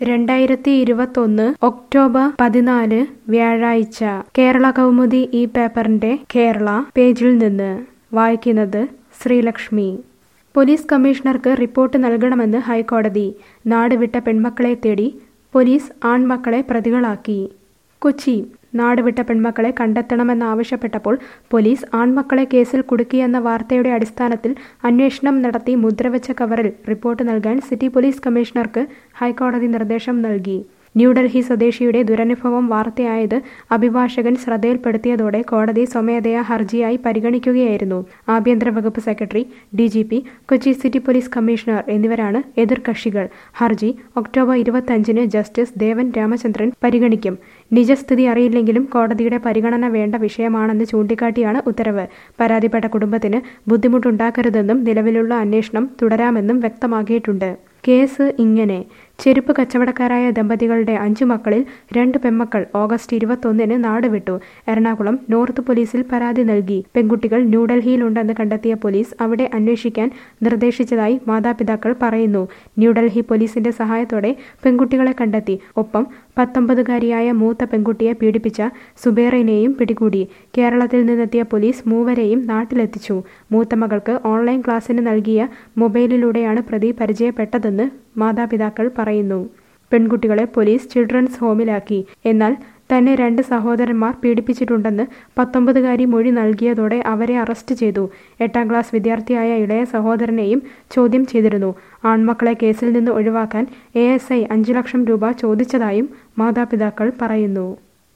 രണ്ടായിരത്തി ഇരുപത്തൊന്ന് ഒക്ടോബർ പതിനാല് വ്യാഴാഴ്ച കേരള കൗമുദി ഈ പേപ്പറിന്റെ കേരള പേജിൽ നിന്ന് വായിക്കുന്നത് ശ്രീലക്ഷ്മി പോലീസ് കമ്മീഷണർക്ക് റിപ്പോർട്ട് നൽകണമെന്ന് ഹൈക്കോടതി നാടുവിട്ട പെൺമക്കളെ തേടി പോലീസ് ആൺമക്കളെ പ്രതികളാക്കി കൊച്ചി നാടുവിട്ട പെൺമക്കളെ കണ്ടെത്തണമെന്നാവശ്യപ്പെട്ടപ്പോൾ പോലീസ് ആൺമക്കളെ കേസിൽ കുടുക്കിയെന്ന വാർത്തയുടെ അടിസ്ഥാനത്തിൽ അന്വേഷണം നടത്തി മുദ്രവെച്ച കവറിൽ റിപ്പോർട്ട് നൽകാൻ സിറ്റി പോലീസ് കമ്മീഷണർക്ക് ഹൈക്കോടതി നിർദ്ദേശം നൽകി ന്യൂഡൽഹി സ്വദേശിയുടെ ദുരനുഭവം വാർത്തയായത് അഭിഭാഷകൻ ശ്രദ്ധയിൽപ്പെടുത്തിയതോടെ കോടതി സ്വമേധയാ ഹർജിയായി പരിഗണിക്കുകയായിരുന്നു ആഭ്യന്തര വകുപ്പ് secretary D G P Kochi city police commissioner എന്നിവരാണ് എതിർകക്ഷികൾ ഹർജി ഒക്ടോബർ ഇരുപത്തഞ്ചിന് ജസ്റ്റിസ് ദേവൻ രാമചന്ദ്രൻ പരിഗണിക്കും നിജസ്ഥിതി അറിയില്ലെങ്കിലും കോടതിയുടെ പരിഗണന വേണ്ട വിഷയമാണെന്ന് ചൂണ്ടിക്കാട്ടിയാണ് ഉത്തരവ് പരാതിപ്പെട്ട കുടുംബത്തിന് ബുദ്ധിമുട്ടുണ്ടാക്കരുതെന്നും നിലവിലുള്ള അന്വേഷണം തുടരാമെന്നും വ്യക്തമാക്കിയിട്ടുണ്ട് കേസ് ഇങ്ങനെ ചെരുപ്പ് കച്ചവടക്കാരായ ദമ്പതികളുടെ അഞ്ചു മക്കളിൽ രണ്ട് പെൺമക്കൾ ഓഗസ്റ്റ് ഇരുപത്തൊന്നിന് നാടുവിട്ടു എറണാകുളം നോർത്ത് പോലീസിൽ പരാതി നൽകി പെൺകുട്ടികൾ ന്യൂഡൽഹിയിലുണ്ടെന്ന് കണ്ടെത്തിയ പോലീസ് അവിടെ അന്വേഷിക്കാൻ നിർദ്ദേശിച്ചതായി മാതാപിതാക്കൾ പറയുന്നു ന്യൂഡൽഹി പോലീസിന്റെ സഹായത്തോടെ പെൺകുട്ടികളെ കണ്ടെത്തി ഒപ്പം പത്തൊമ്പതുകാരിയായ മൂത്ത പെൺകുട്ടിയെ പീഡിപ്പിച്ച സുബേറിനെയും പിടികൂടി കേരളത്തിൽ നിന്നെത്തിയ പോലീസ് മൂവരെയും നാട്ടിലെത്തിച്ചു മൂത്ത മകൾക്ക് ഓൺലൈൻ ക്ലാസ്സിന് നൽകിയ മൊബൈലിലൂടെയാണ് പ്രതി പരിചയപ്പെട്ടതെന്ന് മാതാപിതാക്കൾ പറയുന്നു പെൺകുട്ടികളെ പോലീസ് ചിൽഡ്രൻസ് ഹോമിലാക്കി എന്നാൽ തന്നെ രണ്ട് സഹോദരന്മാർ പീഡിപ്പിച്ചിട്ടുണ്ടെന്ന് പത്തൊമ്പതുകാരി മൊഴി നൽകിയതോടെ അവരെ അറസ്റ്റ് ചെയ്തു എട്ടാം ക്ലാസ് വിദ്യാർത്ഥിയായ ഇളയ സഹോദരനെയും ചോദ്യം ചെയ്തിരുന്നു ആൺമക്കളെ കേസിൽ നിന്ന് ഒഴിവാക്കാൻ എ എസ് ഐ അഞ്ചു ലക്ഷം രൂപ ചോദിച്ചതായും മാതാപിതാക്കൾ പറയുന്നു